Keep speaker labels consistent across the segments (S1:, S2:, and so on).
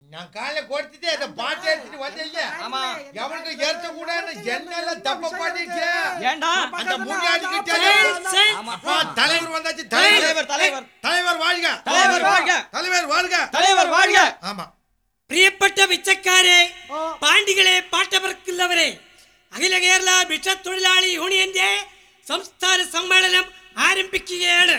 S1: நான் காலைல கொடுத்துட்டு அந்த பாட்டு எடுத்துட்டு வந்தீங்க
S2: ஆமா
S1: எவனுக்கு ஏற்ற கூட ஜன்னெல்லாம் தப்ப பண்ணிட்டு
S2: ஏண்டா
S1: அந்த முன்னாடி கிட்ட
S2: ஆமா.
S1: அப்பா, தலைவர் வந்தாச்சு தலைவர்
S2: தலைவர் தலைவர்
S1: தலைவர் வாழ்க
S2: தலைவர் வாழ்க
S1: தலைவர் வாழ்க
S2: தலைவர் வாழ்க
S1: ஆமா
S3: പ്രിയപ്പെട്ട പിച്ചക്കാരെ പാണ്ഡികളെ പാട്ടവർക്കുള്ളവരെ അഖില കേരള ഭിക്ഷത്തൊഴിലാളി യൂണിയന്റെ സംസ്ഥാന സമ്മേളനം ആരംഭിക്കുകയാണ്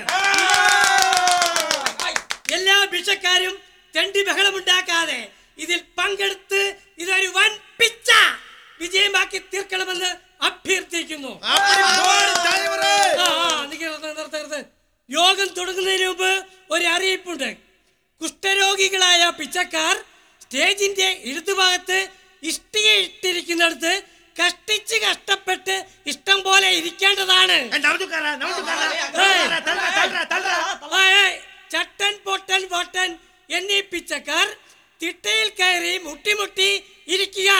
S3: എല്ലാ ഭിക്ഷക്കാരും തെണ്ടി ബഹളമുണ്ടാക്കാതെ ഇതിൽ പങ്കെടുത്ത് ഇതൊരു വൻ പിച്ച വിജയമാക്കി തീർക്കണമെന്ന് അഭ്യർത്ഥിക്കുന്നു
S1: அப்படி போடு தலைவரே
S3: ആ, ആ, നിക്ക് നിർത്ത്, നിർത്ത്, നിർത്ത്. യോഗം തുടങ്ങുന്നതിന് മുമ്പ് ഒരു അറിയിപ്പുണ്ട് കുഷ്ഠരോഗികളായ പിച്ചക്കാർ സ്റ്റേജിന്റെ ഇടതുഭാഗത്ത് ഇഷ്ടിക ഇട്ടിരിക്കുന്നിടത്ത് കഷ്ടിച്ച് കഷ്ടപ്പെട്ട് ഇഷ്ടം പോലെ ഇരിക്കേണ്ടതാണ്
S1: நவுதுக்காரா நவுதுக்காரா
S3: ഏയ്,
S1: தள்ளுறா தள்ளுறா தள்ளுறா
S3: ആ, ഏയ്, ചട്ടൻ പൊട്ടൻ പൊട്ടൻ എന്നീ പിച്ചക്കാർ തിട്ടയിൽ കയറി മുട്ടിമുട്ടി ഇരിക്കുക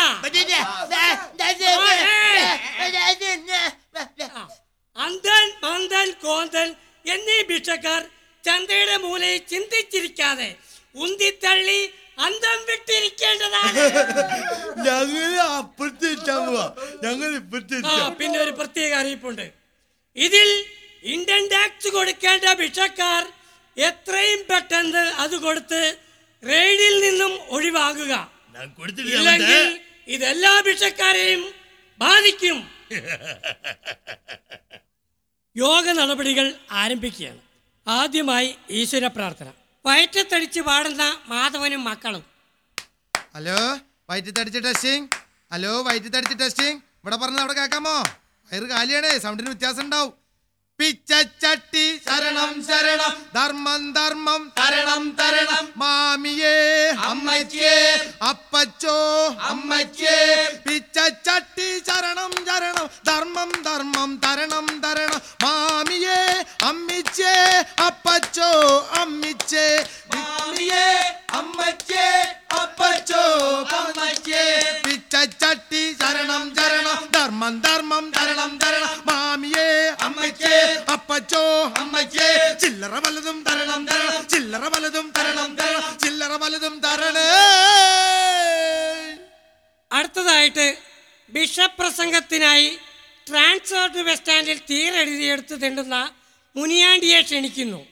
S3: ആ, അന്തൻ മന്തൻ കോന്തൻ എന്നീ ഭിക്ഷക്കാർ ചന്തയുടെ മൂലയിൽ ചിന്തിച്ചിരിക്കാതെ ഉന്തിത്തള്ളി അന്തം വിട്ടിരിക്കേണ്ടതാണ്
S1: ഞങ്ങള് അപ്പുറത്ത് ഇട്ടാ ഞങ്ങൾ ഇപ്പുറത്ത്
S3: ആ പിന്നെ ഒരു പ്രത്യേക അറിയിപ്പുണ്ട് ഇതിൽ ഇന്ത്യൻ ടാക്സ് കൊടുക്കേണ്ട ഭിക്ഷക്കാർ എത്രയും പെട്ടെന്ന് അത് കൊടുത്ത് റെയ്ഡിൽ നിന്നും ഒഴിവാകുക
S1: ഞാൻ കൊടുത്തിട്ട്
S3: ഇല്ലെങ്കിൽ ഇതെല്ലാ ഭിക്ഷക്കാരെയും ബാധിക്കും യോഗ നടപടികൾ ആരംഭിക്കുകയാണ് ആദ്യമായി ഈശ്വര പ്രാർത്ഥന വയറ്റത്തടിച്ച് പാടുന്ന മാധവനും മക്കളും
S1: ഹലോ വയറ്റ് തടിച്ച് ടെസ്റ്റിംഗ് ഹലോ വയറ്റ് തടിച്ച് ടെസ്റ്റിംഗ് ഇവിടെ പറഞ്ഞത് അവിടെ കേൾക്കാമോ വയറ് കാലിയാണേ സൗണ്ടിന് വ്യത്യാസം ഉണ്ടാവും പിച്ചച്ചട്ടി ശരണം ശരണം ധർമ്മം ധർമ്മം തരണം തരണം മാമിയേ അമ്മച്ചേ അപ്പച്ചോ അമ്മച്ചേ പിച്ചച്ചട്ടി ശരണം ശരണം ധർമ്മം ധർമ്മം തരണം തരണം മാമിയേ അമ്മിച്ചേ അപ്പച്ചോ അമ്മിച്ചേ മാമിയേ അമ്മച്ചേ അപ്പച്ചോ അമ്മച്ചേ പിച്ചച്ചട്ടി ശരണം ശരണം ധർമ്മം ധർമ്മം തരണം തരണം മാമിയേ അമ്മച്ചേ അപ്പച്ചോ അമ്മച്ചേ ചില്ലറ വലതും തരണം തരണം ചില്ലറ വലതും തരണം തരണം ചില്ലറ വലതും തരണേ
S3: അടുത്തതായിട്ട് ബിഷപ്പ് പ്രസംഗത്തിനായി ട്രാൻസ്പോർട്ട് ബസ് സ്റ്റാൻഡിൽ തീരെഴുതിയെടുത്ത് തെണ്ടുന്ന മുനിയാണ്ടിയെ ക്ഷണിക്കുന്നു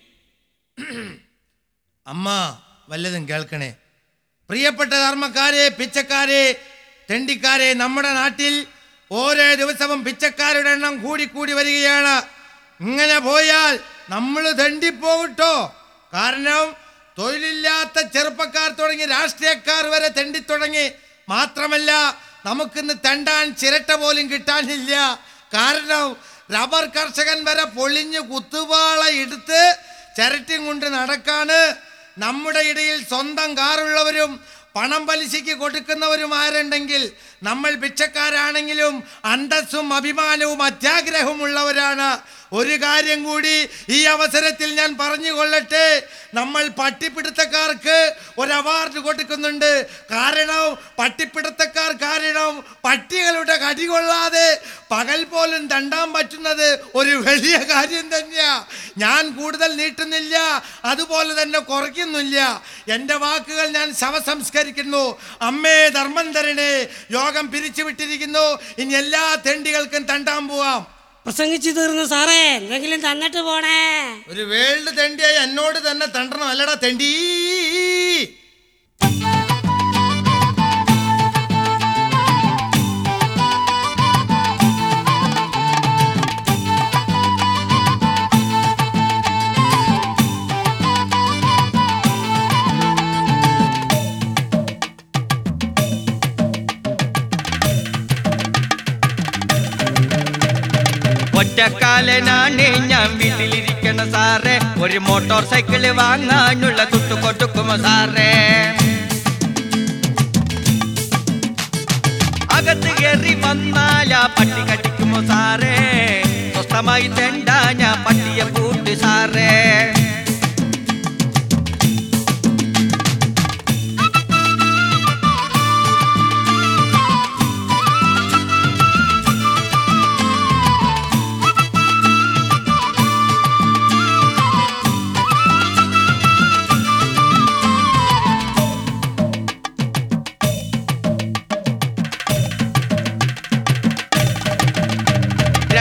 S1: അമ്മ വല്ലതും കേൾക്കണേ പ്രിയപ്പെട്ട ധർമ്മക്കാരെ പിച്ചക്കാരെ തെണ്ടിക്കാരെ നമ്മുടെ നാട്ടിൽ ഓരോ ദിവസവും പിച്ചക്കാരുടെ എണ്ണം കൂടി കൂടി വരികയാണ് ഇങ്ങനെ പോയാൽ നമ്മൾ തെണ്ടിപ്പോകട്ടോ കാരണം തൊഴിലില്ലാത്ത ചെറുപ്പക്കാർ തുടങ്ങി രാഷ്ട്രീയക്കാർ വരെ തെണ്ടിത്തുടങ്ങി മാത്രമല്ല നമുക്കിന്ന് തെണ്ടാൻ ചിരട്ട പോലും കിട്ടാനില്ല കാരണം റബ്ബർ കർഷകൻ വരെ പൊളിഞ്ഞ് കുത്തുവാള എടുത്ത് ചിരട്ടും കൊണ്ട് നടക്കാണ് നമ്മുടെ ഇടയിൽ സ്വന്തം കാറുള്ളവരും പണം പലിശയ്ക്ക് കൊടുക്കുന്നവരും ആരുണ്ടെങ്കിൽ നമ്മൾ ഭിക്ഷക്കാരാണെങ്കിലും അന്തസ്സും അഭിമാനവും അത്യാഗ്രഹവും ഉള്ളവരാണ് ഒരു കാര്യം കൂടി ഈ അവസരത്തിൽ ഞാൻ പറഞ്ഞു കൊള്ളട്ടെ നമ്മൾ പട്ടിപ്പിടുത്തക്കാർക്ക് ഒരു അവാർഡ് കൊടുക്കുന്നുണ്ട് കാരണം പട്ടിപ്പിടുത്തക്കാർ കാരണം പട്ടികളുടെ കടി കൊള്ളാതെ പകൽ പോലും തണ്ടാൻ പറ്റുന്നത് ഒരു വലിയ കാര്യം തന്നെയാ ഞാൻ കൂടുതൽ നീട്ടുന്നില്ല അതുപോലെ തന്നെ കുറയ്ക്കുന്നില്ല എൻ്റെ വാക്കുകൾ ഞാൻ ശവസംസ്കരിക്കുന്നു അമ്മേ ധർമ്മം തരണേ യോഗം പിരിച്ചുവിട്ടിരിക്കുന്നു ഇനി എല്ലാ തെണ്ടികൾക്കും തണ്ടാൻ പോവാം
S3: പ്രസംഗിച്ചു തീർന്നു സാറേ എന്തെങ്കിലും തന്നിട്ട് പോണേ
S1: ഒരു വേൾഡ് തെണ്ടിയായി എന്നോട് തന്നെ തണ്ടണം അല്ലടാ തെണ്ടി
S2: ഒറ്റക്കാലനാണ് ഞാൻ വീട്ടിലിരിക്കണ സാറേ ഒരു മോട്ടോർ സൈക്കിള് വാങ്ങാനുള്ള തുട്ടു കൊടുക്കുമോ സാറേ അകത്ത് കയറി വന്നാൽ ആ പട്ടി കടിക്കുമോ സാറേ സ്വസ്ഥമായി തെണ്ടാ ഞാൻ പട്ടിയെ കൂട്ടി സാറേ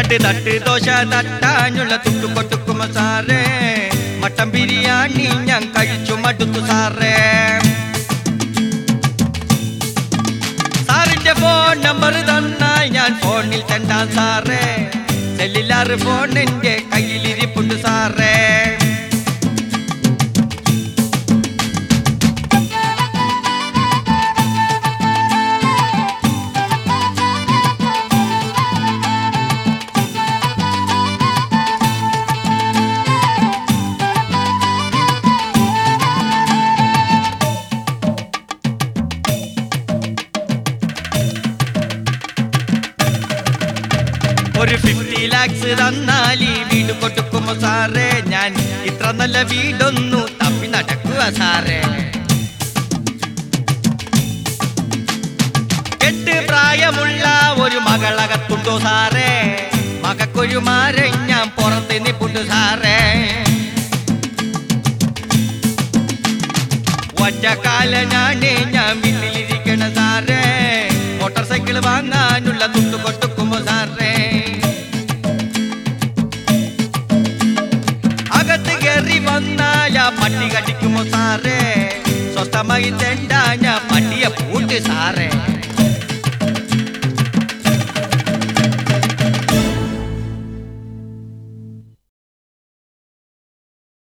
S2: തട്ട് തട്ട് ദോശ തട്ടാനുള്ള തുട്ടു കൊട്ടുക്കുമോ സാറേ മട്ടൻ ബിരിയാണി ഞാൻ കഴിച്ചു മടുത്തു സാറേ സാറിന്റെ ഫോൺ നമ്പർ തന്നാൽ ഞാൻ ഫോണിൽ തണ്ടാം സാറേ സെല്ലിലാറ് ഫോൺ എന്റെ കയ്യിലിരിപ്പുണ്ട് സാറേ ഒരു ഫിഫ്റ്റി ലാക്സ് തന്നാൽ ഈ വീട് കൊടുക്കുമോ സാറേ ഞാൻ ഇത്ര നല്ല വീടൊന്നു തപ്പി നടക്കുക സാറേ എട്ട് പ്രായമുള്ള ഒരു മകളകത്തുണ്ടോ സാറേ മകക്കൊരു മാരൻ ഞാൻ പുറത്ത് നിപ്പുണ്ട് സാറേ ഒറ്റക്കാലനാണ് ഞാൻ വീട്ടിലിരിക്കണ സാറേ മോട്ടോർ സൈക്കിൾ വാങ്ങാനുള്ള തുട്ടു കൊട്ടുക്കുമോ സാറേ അകത്ത് കയറി വന്നാല പട്ടി കടിക്കുമോ സാറേ സ്വസ്ഥമായി തെണ്ടാ ഞാൻ പട്ടിയെ പൂട്ട് സാറേ